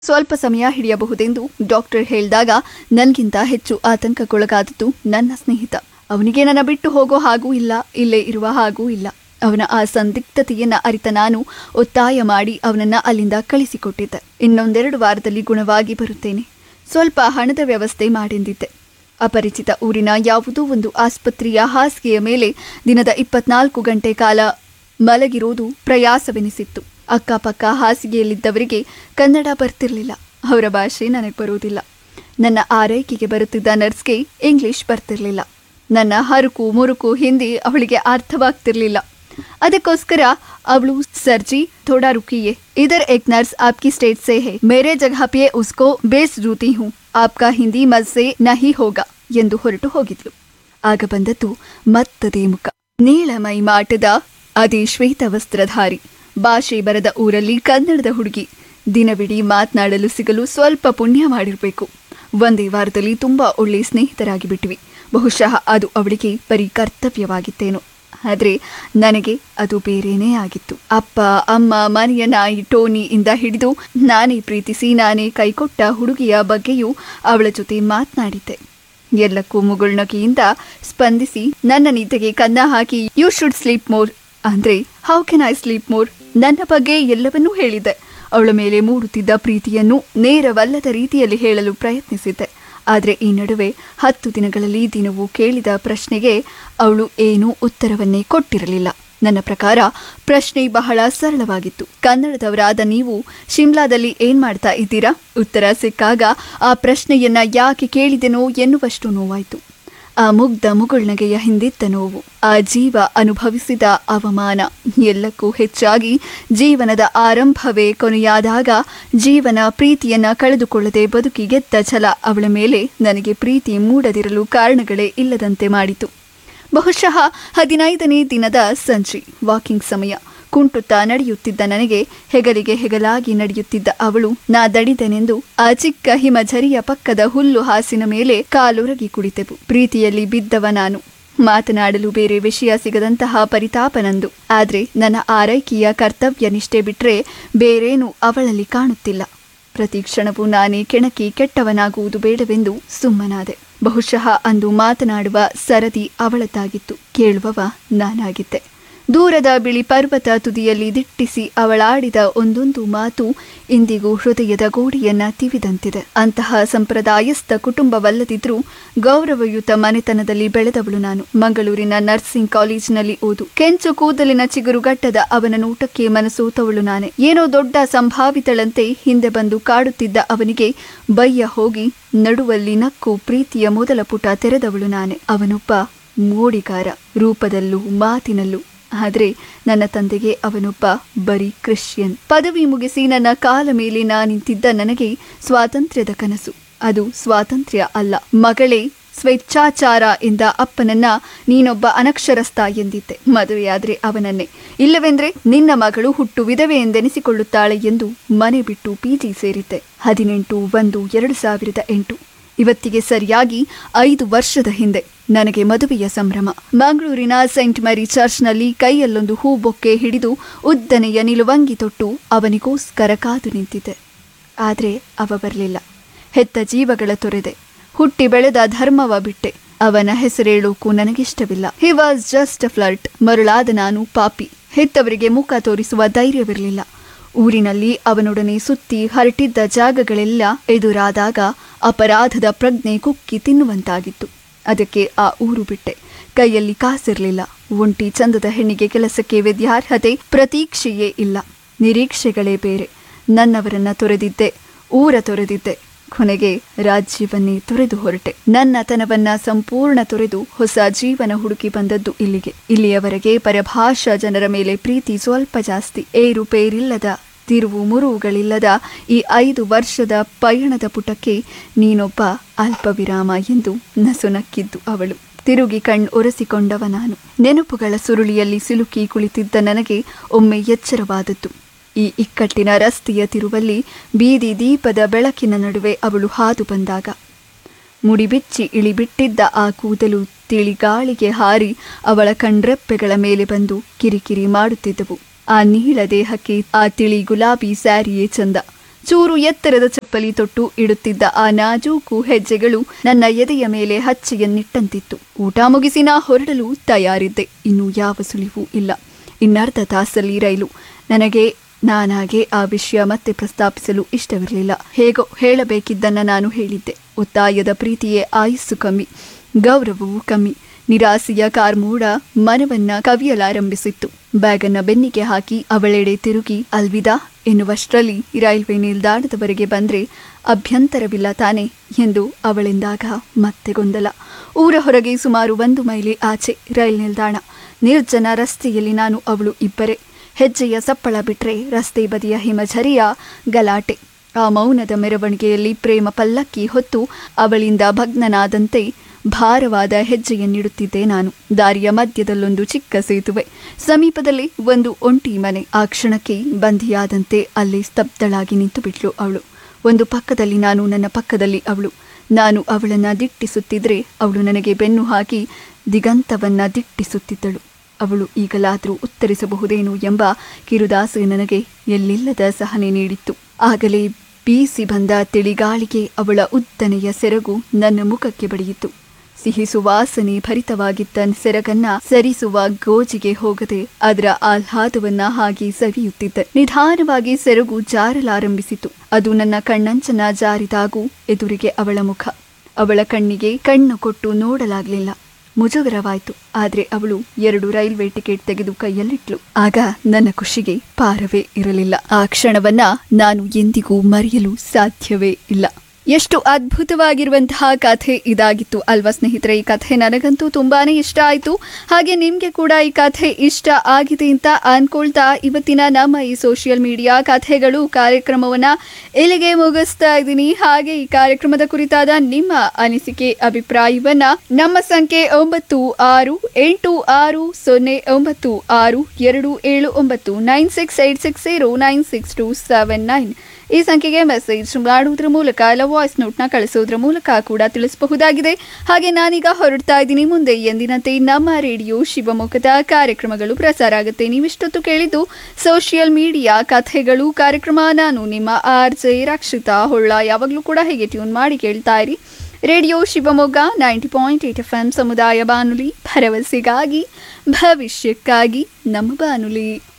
ಸ್ವಲ್ಪ ಸಮಯ ಹಿಡಿಯಬಹುದೆಂದು ಡಾಕ್ಟರ್ ಹೇಳಿದಾಗ ನನ್ಗಿಂತ ಹೆಚ್ಚು ಆತಂಕಕ್ಕೊಳಗಾದದ್ದು ನನ್ನ ಸ್ನೇಹಿತ ಅವನಿಗೆ ನನ್ನ ಬಿಟ್ಟು ಹೋಗೋ ಹಾಗೂ ಇಲ್ಲ ಇಲ್ಲೇ ಇರುವ ಹಾಗೂ ಇಲ್ಲ ಅವನ ಆ ಸಂದಿಗ್ಧತೆಯನ್ನ ಅರಿತ ನಾನು ಒತ್ತಾಯ ಮಾಡಿ ಅವನನ್ನ ಅಲ್ಲಿಂದ ಕಳಿಸಿಕೊಟ್ಟಿದ್ದೆ ಇನ್ನೊಂದೆರಡು ವಾರದಲ್ಲಿ ಗುಣವಾಗಿ ಬರುತ್ತೇನೆ ಸ್ವಲ್ಪ ಹಣದ ವ್ಯವಸ್ಥೆ ಮಾಡಿಂದಿದ್ದೆ ಅಪರಿಚಿತ ಊರಿನ ಯಾವುದೋ ಒಂದು ಆಸ್ಪತ್ರೆಯ ಹಾಸಿಗೆಯ ಮೇಲೆ ದಿನದ ಇಪ್ಪತ್ನಾಲ್ಕು ಗಂಟೆ ಕಾಲ ಮಲಗಿರುವುದು ಪ್ರಯಾಸವೆನಿಸಿತ್ತು ಅಕ್ಕಪಕ್ಕ ಹಾಸಿಗೆಯಲ್ಲಿದ್ದವರಿಗೆ ಕನ್ನಡ ಬರ್ತಿರ್ಲಿಲ್ಲ ಅವರ ಭಾಷೆ ನನಗೆ ಬರುವುದಿಲ್ಲ ನನ್ನ ಆರೈಕೆಗೆ ಬರುತ್ತಿದ್ದ ನರ್ಸ್ಗೆ ಇಂಗ್ಲಿಷ್ ಬರ್ತಿರ್ಲಿಲ್ಲ ನನ್ನ ಹರುಕು ಮುರುಕು ಹಿಂದಿ ಅವಳಿಗೆ ಅರ್ಥವಾಗ್ತಿರ್ಲಿಲ್ಲ ಅದಕ್ಕೋಸ್ಕರ ಅವಳು ಸರ್ಜಿ ಥೋಡಾ रुकिए इधर एक नर्स आपकी स्टेट से है मेरे जगह पे उसको बेच दूती हूँ आपका ಹಿಂದಿ ಮಜ್ಸೆ ನಹಿ ಹೋಗ ಎಂದು ಹೊರಟು ಹೋಗಿದ್ಲು ಆಗ ಬಂದದ್ದು ಮತ್ತದೇ ಮುಖ ನೀಳಮೈ ಮಾಟದ ಅದೇ ಶ್ವೇತ ವಸ್ತ್ರಧಾರಿ ಭಾಷೆ ಬರದ ಊರಲ್ಲಿ ಕನ್ನಡದ ಹುಡುಗಿ ದಿನವಿಡೀ ಮಾತನಾಡಲು ಸಿಗಲು ಸ್ವಲ್ಪ ಪುಣ್ಯ ಮಾಡಿರಬೇಕು ಒಂದೇ ವಾರದಲ್ಲಿ ತುಂಬಾ ಒಳ್ಳೆ ಸ್ನೇಹಿತರಾಗಿ ಬಿಟ್ವಿ ಬಹುಶಃ ಅದು ಅವಳಿಗೆ ಬರೀ ಕರ್ತವ್ಯವಾಗಿತ್ತೇನೋ ಆದರೆ ನನಗೆ ಅದು ಬೇರೇನೇ ಆಗಿತ್ತು ಅಪ್ಪ ಅಮ್ಮ ಮನೆಯ ನಾಯಿ ಟೋನಿ ಇಂದ ಹಿಡಿದು ನಾನೇ ಪ್ರೀತಿಸಿ ನಾನೇ ಕೈಕೊಟ್ಟ ಹುಡುಗಿಯ ಬಗ್ಗೆಯೂ ಅವಳ ಜೊತೆ ಮಾತನಾಡಿದ್ದೆ ಎಲ್ಲಕ್ಕೂ ಮುಗುಳ್ನಗೆಯಿಂದ ಸ್ಪಂದಿಸಿ ನನ್ನ ನಿದ್ದೆಗೆ ಕನ್ನ ಹಾಕಿ ಯು ಶುಡ್ ಸ್ಲೀಪ್ ಮೋರ್ ಅಂದ್ರೆ how can I sleep more ನನ್ನ ಬಗ್ಗೆ ಎಲ್ಲವನ್ನೂ ಹೇಳಿದ್ದೆ ಅವಳ ಮೇಲೆ ಮೂಡುತ್ತಿದ್ದ ಪ್ರೀತಿಯನ್ನು ನೇರವಲ್ಲದ ರೀತಿಯಲ್ಲಿ ಹೇಳಲು ಪ್ರಯತ್ನಿಸಿದ್ದೆ ಆದರೆ ಈ ನಡುವೆ ಹತ್ತು ದಿನಗಳಲ್ಲಿ ದಿನವೂ ಕೇಳಿದ ಪ್ರಶ್ನೆಗೆ ಅವಳು ಏನೂ ಉತ್ತರವನ್ನೇ ಕೊಟ್ಟಿರಲಿಲ್ಲ ನನ್ನ ಪ್ರಕಾರ ಪ್ರಶ್ನೆ ಬಹಳ ಸರಳವಾಗಿತ್ತು ಕನ್ನಡದವರಾದ ನೀವು ಶಿಮ್ಲಾದಲ್ಲಿ ಏನ್ ಮಾಡ್ತಾ ಇದ್ದೀರಾ ಉತ್ತರ ಸಿಕ್ಕಾಗ ಆ ಪ್ರಶ್ನೆಯನ್ನ ಯಾಕೆ ಕೇಳಿದೆನೋ ಎನ್ನುವಷ್ಟು ನೋವಾಯಿತು ಆ ಮುಗ್ಧ ಮುಗುಳ್ನಗೆಯ ಹಿಂದಿದ್ದ ನೋವು ಆ ಜೀವ ಅನುಭವಿಸಿದ ಅವಮಾನ ಎಲ್ಲಕ್ಕೂ ಹೆಚ್ಚಾಗಿ ಜೀವನದ ಆರಂಭವೇ ಕೊನೆಯಾದಾಗ ಜೀವನ ಪ್ರೀತಿಯನ್ನ ಕಳೆದುಕೊಳ್ಳದೆ ಬದುಕಿ ಗೆದ್ದ ಛಲ ಅವಳ ಮೇಲೆ ನನಗೆ ಪ್ರೀತಿ ಮೂಡದಿರಲು ಕಾರಣಗಳೇ ಇಲ್ಲದಂತೆ ಮಾಡಿತು ಬಹುಶಃ ಹದಿನೈದನೇ ದಿನದ ಸಂಜೆ ವಾಕಿಂಗ್ ಸಮಯ ಕುಂಟುತ್ತಾ ನಡೆಯುತ್ತಿದ್ದ ನನಗೆ ಹೆಗಲಿಗೆ ಹೆಗಲಾಗಿ ನಡೆಯುತ್ತಿದ್ದ ಅವಳು ನಾ ದಡಿದೆನೆಂದು ಆ ಚಿಕ್ಕ ಹಿಮಝರಿಯ ಪಕ್ಕದ ಹುಲ್ಲು ಹಾಸಿನ ಮೇಲೆ ಕಾಲೊರಗಿ ಕುಳಿತೆವು ಪ್ರೀತಿಯಲ್ಲಿ ಬಿದ್ದವ ನಾನು ಮಾತನಾಡಲು ಬೇರೆ ವಿಷಯ ಸಿಗದಂತಹ ಪರಿತಾಪ ನಂದು ಆದ್ರೆ ನನ್ನ ಆರೈಕೆಯ ಕರ್ತವ್ಯ ನಿಷ್ಠೆ ಬಿಟ್ರೆ ಬೇರೇನೂ ಅವಳಲ್ಲಿ ಕಾಣುತ್ತಿಲ್ಲ ಪ್ರತಿ ಕ್ಷಣವೂ ನಾನೇ ಕೆಣಕಿ ಕೆಟ್ಟವನಾಗುವುದು ಬೇಡವೆಂದು ಸುಮ್ಮನಾದೆ ಬಹುಶಃ ಅಂದು ಮಾತನಾಡುವ ಸರದಿ ಅವಳದ್ದಾಗಿತ್ತು ಕೇಳುವವ ನಾನಾಗಿದ್ದೆ ದೂರದ ಬಿಳಿ ಪರ್ವತ ತುದಿಯಲ್ಲಿ ದಿಟ್ಟಿಸಿ ಅವಳಾಡಿದ ಒಂದೊಂದು ಮಾತು ಇಂದಿಗೂ ಹೃದಯದ ಗೋಡೆಯನ್ನ ತಿವಿದಂತಿದೆ ಅಂತಹ ಸಂಪ್ರದಾಯಸ್ಥ ಕುಟುಂಬವಲ್ಲದಿದ್ರೂ ಗೌರವಯುತ ಮನೆತನದಲ್ಲಿ ಬೆಳೆದವಳು ನಾನು ಮಂಗಳೂರಿನ ನರ್ಸಿಂಗ್ ಕಾಲೇಜಿನಲ್ಲಿ ಓದು ಕೆಂಚು ಕೂದಲಿನ ಚಿಗುರುಗಟ್ಟದ ಅವನ ನೋಟಕ್ಕೆ ಮನಸೋತವಳು ನಾನೇ ಏನೋ ದೊಡ್ಡ ಸಂಭಾವಿತಳಂತೆ ಹಿಂದೆ ಬಂದು ಕಾಡುತ್ತಿದ್ದ ಅವನಿಗೆ ಬಯ್ಯ ಹೋಗಿ ನಡುವಲ್ಲಿ ನಕ್ಕು ಪ್ರೀತಿಯ ಮೊದಲ ಪುಟ ತೆರೆದವಳು ನಾನೇ ಅವನೊಬ್ಬ ಮೋಡಿಗಾರ ರೂಪದಲ್ಲೂ ಮಾತಿನಲ್ಲೂ ಆದ್ರೆ ನನ್ನ ತಂದೆಗೆ ಅವನೊಬ್ಬ ಬರೀ ಕ್ರಿಶ್ಚಿಯನ್ ಪದವಿ ಮುಗಿಸಿ ನನ್ನ ಕಾಲ ಮೇಲೆ ನಾ ನಿಂತಿದ್ದ ನನಗೆ ಸ್ವಾತಂತ್ರ್ಯದ ಕನಸು ಅದು ಸ್ವಾತಂತ್ರ್ಯ ಅಲ್ಲ ಮಗಳೇ ಸ್ವೇಚ್ಛಾಚಾರ ಎಂದ ಅಪ್ಪನನ್ನ ನೀನೊಬ್ಬ ಅನಕ್ಷರಸ್ಥ ಎಂದಿದ್ದೆ ಮದುವೆಯಾದ್ರೆ ಅವನನ್ನೇ ಇಲ್ಲವೆಂದ್ರೆ ನಿನ್ನ ಮಗಳು ಹುಟ್ಟು ವಿಧವೆ ಎಂದೆನಿಸಿಕೊಳ್ಳುತ್ತಾಳೆ ಎಂದು ಮನೆ ಬಿಟ್ಟು ಪಿಜಿ ಸೇರಿದ್ದೆ ಹದಿನೆಂಟು ಒಂದು ಎರಡು ಸಾವಿರದ ಎಂಟು ಇವತ್ತಿಗೆ ಸರಿಯಾಗಿ ಐದು ವರ್ಷದ ಹಿಂದೆ ನನಗೆ ಮದುವೆಯ ಸಂಭ್ರಮ ಮಂಗಳೂರಿನ ಸೈಂಟ್ ಮ್ಯಾರಿ ಚರ್ಚ್ನಲ್ಲಿ ಕೈಯಲ್ಲೊಂದು ಹೂ ಬೊಕ್ಕೆ ಹಿಡಿದು ಉದ್ದನೆಯ ನಿಲುವಂಗಿ ತೊಟ್ಟು ಅವನಿಗೋಸ್ಕರ ಕಾದು ನಿಂತಿದ್ದೆ ಆದರೆ ಅವ ಬರಲಿಲ್ಲ ಹೆತ್ತ ಜೀವಗಳ ತೊರೆದೆ ಹುಟ್ಟಿ ಬೆಳೆದ ಧರ್ಮವ ಬಿಟ್ಟೆ ಅವನ ಹೆಸರೇಳೋಕು ನನಗಿಷ್ಟವಿಲ್ಲ he was just a flirt ಮರುಳಾದ ನಾನು ಪಾಪಿ ಹೆತ್ತವರಿಗೆ ಮುಖ ತೋರಿಸುವ ಧೈರ್ಯವಿರಲಿಲ್ಲ ಊರಿನಲ್ಲಿ ಅವನೊಡನೆ ಸುತ್ತಿ ಹರಟಿದ್ದ ಜಾಗಗಳೆಲ್ಲ ಎದುರಾದಾಗ ಅಪರಾಧದ ಪ್ರಜ್ಞೆ ಕುಕ್ಕಿ ತಿನ್ನುವಂತಾಗಿತ್ತು ಅದಕ್ಕೆ ಆ ಊರು ಬಿಟ್ಟೆ ಕೈಯಲ್ಲಿ ಕಾಸಿರಲಿಲ್ಲ ಒಂಟಿ ಚಂದದ ಹೆಣ್ಣಿಗೆ ಕೆಲಸಕ್ಕೆ ವಿದ್ಯಾರ್ಹತೆ ಪ್ರತೀಕ್ಷೆಯೇ ಇಲ್ಲ ನಿರೀಕ್ಷೆಗಳೇ ಬೇರೆ ನನ್ನವರನ್ನ ತೊರೆದಿದ್ದೆ ಊರ ತೊರೆದಿದ್ದೆ ಕೊನೆಗೆ ರಾಜ್ಯವನ್ನೇ ತೊರೆದು ಹೊರಟೆ ನನ್ನ ತನವನ್ನ ಸಂಪೂರ್ಣ ತೊರೆದು ಹೊಸ ಜೀವನ ಹುಡುಕಿ ಬಂದದ್ದು ಇಲ್ಲಿಗೆ ಇಲ್ಲಿಯವರೆಗೆ ಪರಭಾಷಾ ಜನರ ಮೇಲೆ ಪ್ರೀತಿ ಸ್ವಲ್ಪ ಜಾಸ್ತಿ ಏರುಪೇರಿಲ್ಲದ ತಿರುವು ಮುರುವುಗಳಿಲ್ಲದ ಈ ಐದು ವರ್ಷದ ಪಯಣದ ಪುಟಕ್ಕೆ ನೀನೊಬ್ಬ ಅಲ್ಪ ವಿರಾಮ ಎಂದು ನಸುನಕ್ಕಿದ್ದು ಅವಳು ತಿರುಗಿ ಕಣ್ ಒರೆಸಿಕೊಂಡವ ನಾನು ನೆನಪುಗಳ ಸುರುಳಿಯಲ್ಲಿ ಸಿಲುಕಿ ಕುಳಿತಿದ್ದ ನನಗೆ ಒಮ್ಮೆ ಎಚ್ಚರವಾದದ್ದು ಈ ಇಕ್ಕಟ್ಟಿನ ರಸ್ತೆಯ ತಿರುವಲ್ಲಿ ಬೀದಿ ದೀಪದ ಬೆಳಕಿನ ನಡುವೆ ಅವಳು ಹಾದು ಬಂದಾಗ ಮುಡಿಬಿಚ್ಚಿ ಇಳಿಬಿಟ್ಟಿದ್ದ ಆ ಕೂದಲು ತಿಳಿಗಾಳಿಗೆ ಹಾರಿ ಅವಳ ಕಣ್ರೆಪ್ಪೆಗಳ ಮೇಲೆ ಬಂದು ಕಿರಿಕಿರಿ ಮಾಡುತ್ತಿದ್ದವು ಆ ನೀಳ ದೇಹಕ್ಕೆ ಆ ತಿಳಿ ಗುಲಾಬಿ ಸ್ಯಾರಿಯೇ ಚಂದ ಚೂರು ಎತ್ತರದ ಚಪ್ಪಲಿ ತೊಟ್ಟು ಇಡುತ್ತಿದ್ದ ಆ ನಾಜೂಕು ಹೆಜ್ಜೆಗಳು ನನ್ನ ಎದೆಯ ಮೇಲೆ ಹಚ್ಚೆಯನ್ನಿಟ್ಟಂತಿತ್ತು ಊಟ ಮುಗಿಸಿ ನಾ ಹೊರಡಲು ತಯಾರಿದ್ದೆ ಇನ್ನು ಯಾವ ಸುಳಿವೂ ಇಲ್ಲ ಇನ್ನರ್ಧ ತಾಸಲ್ಲಿ ರೈಲು ನನಗೆ ನಾನಾಗೆ ಆ ವಿಷಯ ಮತ್ತೆ ಪ್ರಸ್ತಾಪಿಸಲು ಇಷ್ಟವಿರಲಿಲ್ಲ ಹೇಗೋ ಹೇಳಬೇಕಿದ್ದನ್ನ ನಾನು ಹೇಳಿದ್ದೆ ಒತ್ತಾಯದ ಪ್ರೀತಿಯೇ ಆಯುಸ್ಸು ಕಮ್ಮಿ ಗೌರವವೂ ಕಮ್ಮಿ ನಿರಾಸೆಯ ಕಾರ್ಮೂಡ ಮನವನ್ನ ಕವಿಯಲಾರಂಭಿಸಿತ್ತು ಬ್ಯಾಗನ್ನ ಬೆನ್ನಿಗೆ ಹಾಕಿ ಅವಳೆಡೆ ತಿರುಗಿ ಅಲ್ವಿದಾ ಎನ್ನುವಷ್ಟರಲ್ಲಿ ರೈಲ್ವೆ ನಿಲ್ದಾಣದವರೆಗೆ ಬಂದ್ರೆ ಅಭ್ಯಂತರವಿಲ್ಲ ತಾನೆ ಎಂದು ಅವಳೆಂದಾಗ ಮತ್ತೆ ಗೊಂದಲ ಊರ ಹೊರಗೆ ಸುಮಾರು ಒಂದು ಮೈಲಿ ಆಚೆ ರೈಲ್ ನಿಲ್ದಾಣ ನಿರ್ಜನ ರಸ್ತೆಯಲ್ಲಿ ನಾನು ಅವಳು ಇಬ್ಬರೇ ಹೆಜ್ಜೆಯ ಸಪ್ಪಳ ಬಿಟ್ರೆ ರಸ್ತೆ ಬದಿಯ ಹಿಮಝರಿಯ ಗಲಾಟೆ ಆ ಮೌನದ ಮೆರವಣಿಗೆಯಲ್ಲಿ ಪ್ರೇಮ ಪಲ್ಲಕ್ಕಿ ಹೊತ್ತು ಅವಳಿಂದ ಭಗ್ನನಾದಂತೆ ಭಾರವಾದ ಹೆಜ್ಜೆಯನ್ನಿಡುತ್ತಿದ್ದೆ ನಾನು ದಾರಿಯ ಮಧ್ಯದಲ್ಲೊಂದು ಚಿಕ್ಕ ಸೇತುವೆ ಸಮೀಪದಲ್ಲಿ ಒಂದು ಒಂಟಿ ಮನೆ ಆ ಕ್ಷಣಕ್ಕೆ ಬಂಧಿಯಾದಂತೆ ಅಲ್ಲಿ ಸ್ತಬ್ಧಳಾಗಿ ನಿಂತು ಬಿಟ್ಲು ಅವಳು ಒಂದು ಪಕ್ಕದಲ್ಲಿ ನಾನು ನನ್ನ ಪಕ್ಕದಲ್ಲಿ ಅವಳು ನಾನು ಅವಳನ್ನ ದಿಟ್ಟಿಸುತ್ತಿದ್ರೆ ಅವಳು ನನಗೆ ಬೆನ್ನು ಹಾಕಿ ದಿಗಂತವನ್ನ ದಿಟ್ಟಿಸುತ್ತಿದ್ದಳು ಅವಳು ಈಗಲಾದರೂ ಉತ್ತರಿಸಬಹುದೇನು ಎಂಬ ಕಿರುದಾಸೆ ನನಗೆ ಎಲ್ಲಿಲ್ಲದ ಸಹನೆ ನೀಡಿತ್ತು ಆಗಲೇ ಬೀಸಿ ಬಂದ ತಿಳಿಗಾಳಿಗೆ ಅವಳ ಉದ್ದನೆಯ ಸೆರಗು ನನ್ನ ಮುಖಕ್ಕೆ ಬಡಿಯಿತು ಸಿಹಿ ಸುವಾಸನೆ ಭರಿತವಾಗಿದ್ದ ಸೆರಗನ್ನ ಸರಿಸುವ ಗೋಜಿಗೆ ಹೋಗದೆ ಅದರ ಆಹ್ಲಾದವನ್ನ ಹಾಗೆ ಸವಿಯುತ್ತಿದ್ದೆ ನಿಧಾನವಾಗಿ ಸೆರಗು ಜಾರಲಾರಂಭಿಸಿತು ಅದು ನನ್ನ ಕಣ್ಣಂಚನ ಜಾರಿದಾಗೂ ಎದುರಿಗೆ ಅವಳ ಮುಖ ಅವಳ ಕಣ್ಣಿಗೆ ಕಣ್ಣು ಕೊಟ್ಟು ನೋಡಲಾಗ್ಲಿಲ್ಲ ಮುಜುಗರವಾಯ್ತು ಆದ್ರೆ ಅವಳು ಎರಡು ರೈಲ್ವೆ ಟಿಕೆಟ್ ತೆಗೆದು ಕೈಯಲ್ಲಿಟ್ಲು ಆಗ ನನ್ನ ಖುಷಿಗೆ ಪಾರವೇ ಇರಲಿಲ್ಲ ಆ ಕ್ಷಣವನ್ನ ನಾನು ಎಂದಿಗೂ ಮರೆಯಲು ಸಾಧ್ಯವೇ ಇಲ್ಲ ಎಷ್ಟು ಅದ್ಭುತವಾಗಿರುವಂತಹ ಕಥೆ ಇದಾಗಿತ್ತು ಅಲ್ವಾ ಸ್ನೇಹಿತರೆ ಈ ಕಥೆ ನನಗಂತೂ ತುಂಬಾನೇ ಇಷ್ಟ ಆಯಿತು ಹಾಗೆ ನಿಮಗೆ ಕೂಡ ಈ ಕಥೆ ಇಷ್ಟ ಆಗಿದೆ ಅಂತ ಅನ್ಕೊಳ್ತಾ ಇವತ್ತಿನ ನಮ್ಮ ಈ ಸೋಷಿಯಲ್ ಮೀಡಿಯಾ ಕಥೆಗಳು ಕಾರ್ಯಕ್ರಮವನ್ನ ಇಲ್ಲಿಗೆ ಮುಗಿಸ್ತಾ ಇದ್ದೀನಿ ಹಾಗೆ ಈ ಕಾರ್ಯಕ್ರಮದ ಕುರಿತಾದ ನಿಮ್ಮ ಅನಿಸಿಕೆ ಅಭಿಪ್ರಾಯವನ್ನ ನಮ್ಮ ಸಂಖ್ಯೆ ಒಂಬತ್ತು ಆರು ಎಂಟು ಆರು ಸೊನ್ನೆ ಒಂಬತ್ತು ಆರು ಎರಡು ಏಳು ಒಂಬತ್ತು nine six eight six zero nine six two seven nine ಈ ಸಂಖ್ಯೆಗೆ ಮೆಸೇಜ್ ಮಾಡುವುದರ ಮೂಲಕ ಇಲ್ಲ ವಾಯ್ಸ್ ನೋಟ್ನ ಕಳಿಸೋದ್ರ ಮೂಲಕ ಕೂಡ ತಿಳಿಸಬಹುದಾಗಿದೆ ಹಾಗೆ ನಾನೀಗ ಹೊರಡ್ತಾ ಇದ್ದೀನಿ ಮುಂದೆ ಎಂದಿನಂತೆ ನಮ್ಮ ರೇಡಿಯೋ ಶಿವಮೊಗ್ಗದ ಕಾರ್ಯಕ್ರಮಗಳು ಪ್ರಸಾರ ಆಗುತ್ತೆ ನೀವಿಷ್ಟೊತ್ತು ಕೇಳಿದ್ದು ಸೋಷಿಯಲ್ ಮೀಡಿಯಾ ಕಥೆಗಳು ಕಾರ್ಯಕ್ರಮ ನಾನು ನಿಮ್ಮ ಆರ್ ಜೆ ರಕ್ಷಿತಾ ಹೊಳ್ಳ ಯಾವಾಗಲೂ ಕೂಡ ಹೀಗೆ ಟ್ಯೂನ್ ಮಾಡಿ ಕೇಳ್ತಾ ಇರಿ radio Shivamogga ninety point eight F M ಸಮುದಾಯ ಬಾನುಲಿ ಭರವಸೆಗಾಗಿ ಭವಿಷ್ಯಕ್ಕಾಗಿ ನಮ್ಮ ಬಾನುಲಿ